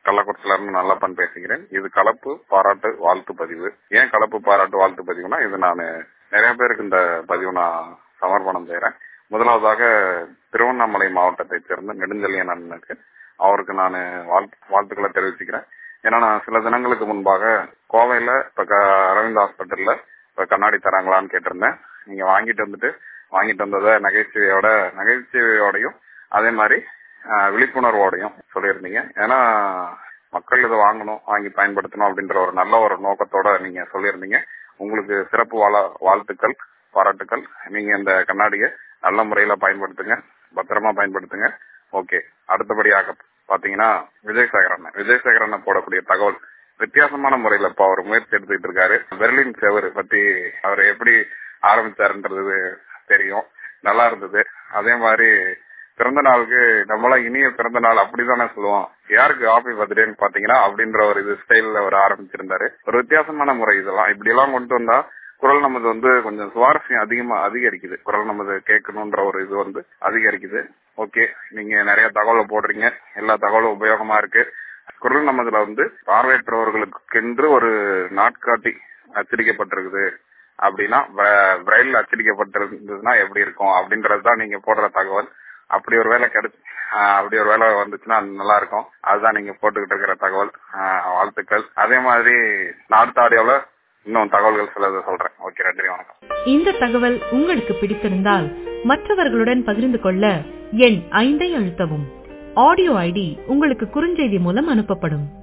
கள்ளக்குறிச்சில இருந்து நல்லப்பன் பேசுகிறேன் இது கலப்பு பாராட்டு வாழ்த்து பதிவு ஏன் கலப்பு பாராட்டு வாழ்த்து பதிவுனா இது நான் நிறைய பேருக்கு இந்த பதிவு நான் சமர்ப்பணம் செய்யறேன் முதலாவதாக திருவண்ணாமலை மாவட்டத்தைச் சேர்ந்த நெடுஞ்செழியன் அண்ணனுக்கு அவருக்கு நான் வாழ்த்துக்களை தெரிவிச்சுக்கிறேன் ஏன்னா நான் சில தினங்களுக்கு முன்பாக கோவையில இப்ப அரவிந்த் ஹாஸ்பிட்டல்ல இப்ப கண்ணாடி தராங்களான்னு கேட்டிருந்தேன் நீங்க வாங்கிட்டு வந்துட்டு வாங்கிட்டு வந்ததை நகைச்சுவையோட நகைச்சுவையோடையும் அதே மாதிரி விழிப்புணர்வோடையும் சொல்லியிருந்தீங்க ஏன்னா மக்கள் இதை வாங்கணும் வாங்கி பயன்படுத்தணும் அப்படின்ற ஒரு நல்ல ஒரு நோக்கத்தோட நீங்க சொல்லியிருந்தீங்க உங்களுக்கு சிறப்பு வாழ வாழ்த்துக்கள் பாராட்டுக்கள் நீங்க இந்த கண்ணாடியை நல்ல முறையில பயன்படுத்துங்க பத்திரமா பயன்படுத்துங்க ஓகே அடுத்தபடியாக பாத்தீங்கன்னா விஜய் சேகரன் விஜய் சேகரன் போடக்கூடிய தகவல் வித்தியாசமான முறையில இப்ப அவர் முயற்சி எடுத்துக்கிட்டு இருக்காரு பெர்லின் செவர் பத்தி அவர் எப்படி ஆரம்பிச்சாருன்றது தெரியும் நல்லா இருந்தது அதே மாதிரி பிறந்த நாளுக்கு நம்மளாம் இனிய பிறந்த நாள் அப்படிதானே சொல்லுவோம் யாருக்கு ஹாப்பி பர்த்டேன்னு பாத்தீங்கன்னா அப்படின்ற ஒரு இது ஸ்டைல்ல அவர் ஆரம்பிச்சிருந்தாரு ஒரு வித்தியாசமான முறை இதெல்லாம் இப்படி எல்லாம் கொண்டு வந்தா குரல் நமது வந்து கொஞ்சம் சுவாரஸ்யம் அதிகமா அதிகரிக்குது குரல் நமது கேட்கணுன்ற ஒரு இது வந்து அதிகரிக்குது ஓகே நீங்க நிறைய தகவலை போடுறீங்க எல்லா தகவலும் உபயோகமா இருக்கு குரல் நமதுல வந்து பார்வையற்றவர்களுக்கென்று ஒரு நாட்காட்டி அச்சடிக்கப்பட்டிருக்குது அப்படின்னா பிரைல் அச்சடிக்கப்பட்டிருந்ததுன்னா எப்படி இருக்கும் அப்படின்றதுதான் நீங்க போடுற தகவல் அப்படி ஒரு வேலை கிடைச்சு அப்படி ஒரு வேலை வந்துச்சுன்னா நல்லா இருக்கும் அதுதான் நீங்க போட்டுக்கிட்டு இருக்கிற தகவல் வாழ்த்துக்கள் அதே மாதிரி அடுத்த ஆடியோல இன்னும் தகவல்கள் சிலது சொல்றேன் ஓகே நன்றி வணக்கம் இந்த தகவல் உங்களுக்கு பிடித்திருந்தால் மற்றவர்களுடன் பகிர்ந்து கொள்ள எண் ஐந்தை அழுத்தவும் ஆடியோ ஐடி உங்களுக்கு குறுஞ்செய்தி மூலம் அனுப்பப்படும்